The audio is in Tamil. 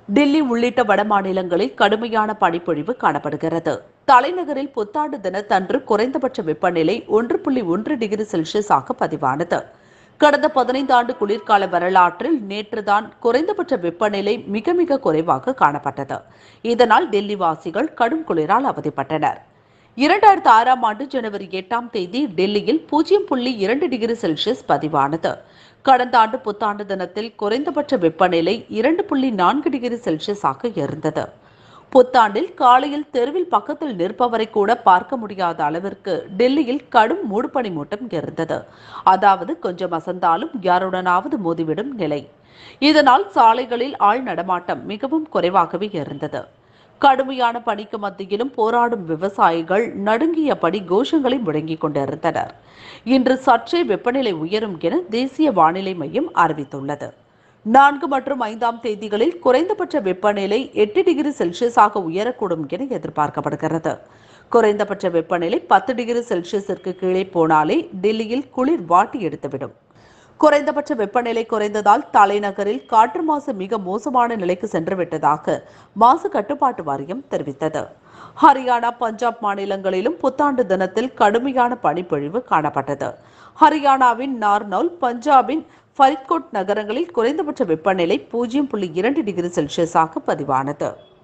டில்லி உள்ளிட்ட வட மாநிலங்களில் கடுமையான பனிப்பொழிவு காணப்படுகிறது தலைநகரில் புத்தாண்டு தினத்தன்று குறைந்தபட்ச வெப்பநிலை ஒன்று புள்ளி ஒன்று டிகிரி செல்சியஸாக பதிவானது கடந்த பதினைந்து ஆண்டு குளிர்கால வரலாற்றில் நேற்றுதான் குறைந்தபட்ச வெப்பநிலை மிக மிக குறைவாக காணப்பட்டது இதனால் டெல்லி வாசிகள் கடும் குளிரால் அவதிப்பட்டனர் இரண்டாயிரத்து ஆறாம் ஆண்டு ஜனவரி எட்டாம் தேதி டெல்லியில் பூஜ்ஜியம் புள்ளி இரண்டு டிகிரி செல்சியஸ் பதிவானது கடந்த ஆண்டு புத்தாண்டு தினத்தில் குறைந்தபட்ச வெப்பநிலை இரண்டு புள்ளி நான்கு டிகிரி செல்சியஸாக இருந்தது புத்தாண்டில் காலையில் தெருவில் பக்கத்தில் நிற்பவரை கூட பார்க்க முடியாத அளவிற்கு டெல்லியில் கடும் மூடுபனி மூட்டம் இருந்தது அதாவது கொஞ்சம் அசந்தாலும் யாருடனாவது மோதிவிடும் நிலை இதனால் சாலைகளில் ஆள் நடமாட்டம் மிகவும் குறைவாகவே இருந்தது கடுமையான பனிக்கு மத்தியிலும் போராடும் விவசாயிகள் நடுங்கியபடி கோஷங்களை முழங்கிக் கொண்டிருந்தனர் இன்று சற்றே வெப்பநிலை உயரும் என தேசிய வானிலை மையம் அறிவித்துள்ளது நான்கு மற்றும் ஐந்தாம் தேதிகளில் குறைந்தபட்ச வெப்பநிலை எட்டு டிகிரி செல்சியஸாக உயரக்கூடும் என எதிர்பார்க்கப்படுகிறது குறைந்தபட்ச வெப்பநிலை பத்து டிகிரி செல்சியஸிற்கு கீழே போனாலே டெல்லியில் குளிர் வாட்டி எடுத்துவிடும் குறைந்தபட்ச வெப்பநிலை குறைந்ததால் தலைநகரில் காற்று மாசு மிக மோசமான நிலைக்கு சென்றுவிட்டதாக மாசு கட்டுப்பாட்டு வாரியம் தெரிவித்தது ஹரியானா பஞ்சாப் மாநிலங்களிலும் புத்தாண்டு தினத்தில் கடுமையான பனிப்பொழிவு காணப்பட்டது ஹரியானாவின் நார்னவுல் பஞ்சாபின் ஃபரித்கோட் நகரங்களில் குறைந்தபட்ச வெப்பநிலை பூஜ்ஜியம் புள்ளி இரண்டு டிகிரி செல்சியஸாக பதிவானது